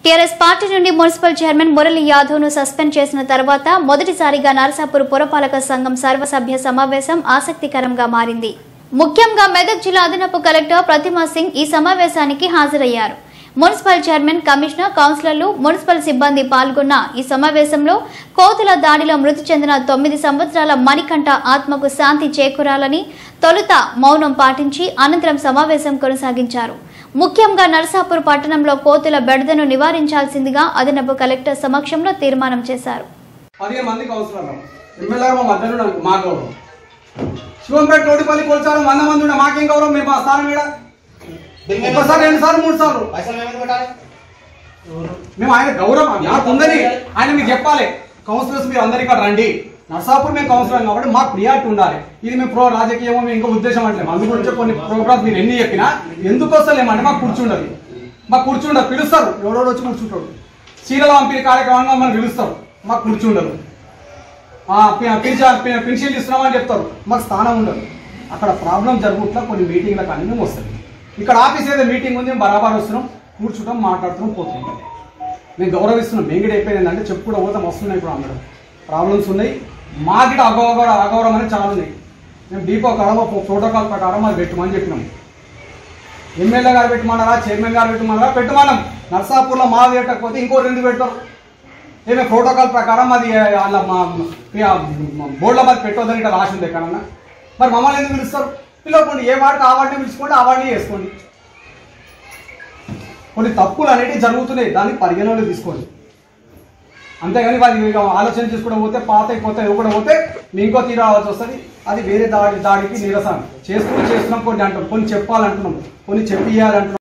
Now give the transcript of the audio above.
TRS party నుండి municipal chairman Murali Yadav ను suspend చేసిన తర్వాత మొదటిసారిగా నరసాపూర్ పురపాలక సంఘం సర్వసభ్య సమావేశం ఆసక్తికరంగా మారింది ముఖ్యంగా మెదక్ జిల్లా అదనపు కలెక్టర్ ప్రతిమా సింగ్ ఈ సమావేశానికి హాజరయ్యారు మున్సిపల్ చైర్మన్ కమిషనర్ కౌన్సిలర్లు మున్సిపల్ సిబ్బంది పాల్గొన్న ఈ సమావేశంలో కోతుల దాడిలో మృతి చెందిన తొమ్మిది సంవత్సరాల మణికంఠ ఆత్మకు శాంతి చేకూరాలని తొలుత మౌనం పాటించి అనంతరం సమావేశం కొనసాగించారు ముఖ్యంగా నర్సాపూర్ పట్టణంలో కోతుల బెడదను నివారించాల్సిందిగా అదనపు కలెక్టర్ సమక్షంలో తీర్మానం చేశారు పదిహేను మందికి అవసరం ఎమ్మెల్యే మా మధ్యలో ఉన్నాం, మా గౌరవం శివంపేట తోటిపల్లి కొలిచారు వంద మంది ఉండే మాకేం గౌరవం మేము మా స్థానం ఈడ ఒకసారి రెండు సార్లు మూడు సార్లు పైసలు మేము ఎందుకు పెట్టాలి మేము ఆయన గౌరవం మాకు ఉందని ఆయన మీకు చెప్పాలి కౌన్సిలర్స్ మీరు అందరు ఇక్కడ రండి నర్సాపూర్ మేము కౌన్సిలర్ కాబట్టి మాకు ప్రియారిటీ ఉండాలి ఇది మేము ప్రో రాజకీయమో మేము ఇంకో ఉద్దేశం అంటే అందు గురించి కొన్ని ప్రోగ్రామ్స్ మీరు ఎన్ని చెప్పినా ఎందుకు వస్తలేమంటే మాకు కూర్చుండదు మాకు కూర్చుండదు పిలుస్తారు ఎవడోడు వచ్చి కూర్చుంటాడు చీరల పంపిణీ కార్యక్రమంగా మనం పిలుస్తారు మాకు కూర్చుండదు ఆ, పి- పిలిచా- పి- పెన్షన్లు ఇస్తున్నామని చెప్తారు మాకు స్థానం ఉండదు అక్కడ ప్రాబ్లం జరుగుతున్నా కొన్ని మీటింగ్లకు అన్ని మేము వస్తుంది ఇక్కడ ఆఫీస్ ఏదో మీటింగ్ ఉంది బరాబర్ వస్తున్నాం కూర్చుంటాం మాట్లాడుతున్నాం పోతున్నాం మేము గౌరవిస్తున్నాం మేము కూడా అయిపోయింది అంటే చెప్పు కూడా పోతాం వస్తున్నాయి ఇప్పుడు అందరం ప్రాబ్లమ్స్ ఉన్నాయి మా కూడా అగౌరవ అగౌరవం అనేది చాలా ఉన్నాయి మేము డీపో కడమ ప్రోటోకాల్ ప్రకారం అది పెట్టమని చెప్పినాం ఎమ్మెల్యే గారు పెట్టమన్నారా చైర్మన్ గారు పెట్టమన్నారా పెట్టమన్నాం నర్సాపూర్లో మా పెట్టకపోతే ఇంకో రెండు పెడతారు ఏమే ప్రోటోకాల్ ప్రకారం అది వాళ్ళ మా మా బోర్డులో మరి పెట్టొద్దని ఇక్కడ రాసి ఉంది ఎక్కడన్నా మరి మమ్మల్ని ఎందుకు పిలుస్తారు పిలవకండి ఏ వాడికి ఆ వాడిని పిలుచుకోండి ఆ వాడిని చేసుకోండి కొన్ని తప్పులు అనేటివి జరుగుతున్నాయి దాన్ని పరిగణలో తీసుకోండి అంతేగాని వారి ఇక ఆలోచన చేసుకుంటూ పోతే పాత అయిపోతే ఇవ్వకుండా పోతే మీ ఇంకో తీరు రావాల్సి వస్తుంది అది వేరే దాడి దాడికి నిరసన చేసుకుని చేస్తున్నాం కొన్ని అంటాం కొన్ని చెప్పాలంటున్నాం కొన్ని చెప్పియాలంటున్నాం